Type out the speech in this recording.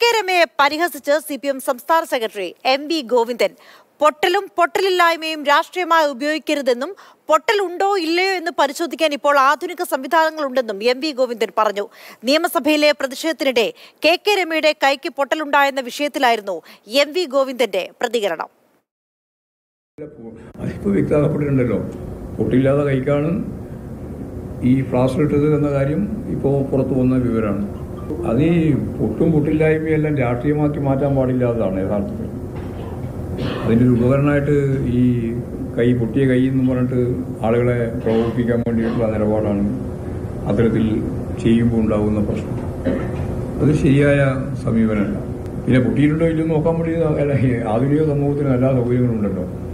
K രമയെ പരിഹസിച്ച് C P M സംസ്ഥാന സെക്രട്ടറി എം വി ഗോവിന്ദൻ പൊട്ടലും പൊട്ടലില്ലായ്മയും രാഷ്ട്രീയമായി ഉപയോഗിക്കരുതെന്നും പൊട്ടലുണ്ടോ ഇല്ലയോ എന്ന് പരിശോധിക്കാൻ ഇപ്പോൾ ആധുനിക സംവിധാനങ്ങളുണ്ടെന്നും എം വി ഗോവിന്ദൻ പറഞ്ഞു നിയമസഭയിലെ പ്രതിഷേധത്തിനിടെ കെ കെ രമയുടെ കൈക്ക് പൊട്ടലുണ്ടായെന്ന വിഷയത്തിലായിരുന്നു എം വി ഗോവിന്ദന്റെ പ്രതികരണം അതിപ്പോൾ വ്യക്തമാക്കപ്പെട്ടിട്ടുണ്ടല്ലോ പൊട്ടില്ലാതെ കൈക്കാണ് ഈ പ്ലാസ്റ്റർ ഇട്ടത് എന്ന കാര്യം ഇപ്പോൾ പുറത്തു വന്ന വിവരമാണ് അത് ഈ പൊട്ടും പൊട്ടില്ലായ്മയെല്ലാം രാഷ്ട്രീയമാക്കി മാറ്റാൻ പാടില്ലാത്തതാണ് യഥാർത്ഥത്തിൽ അതിൻ്റെ ഒരു ഉപകരണമായിട്ട് ഈ കൈ പൊട്ടിയ കൈ എന്ന് പറഞ്ഞിട്ട് ആളുകളെ പ്രകോപിപ്പിക്കാൻ വേണ്ടിയിട്ടുള്ള നിലപാടാണ് അത്തരത്തിൽ ചെയ്യുമ്പോൾ ഉണ്ടാകുന്ന പ്രശ്നം അത് ശരിയായ സമീപനമല്ല പിന്നെ പൊട്ടിയിട്ടുണ്ടോ ഇല്ലെന്ന് നോക്കാൻ വേണ്ടി അല്ല, ഈ ആധുനിക സമൂഹത്തിന് എല്ലാ സൗകര്യങ്ങളും ഉണ്ടല്ലോ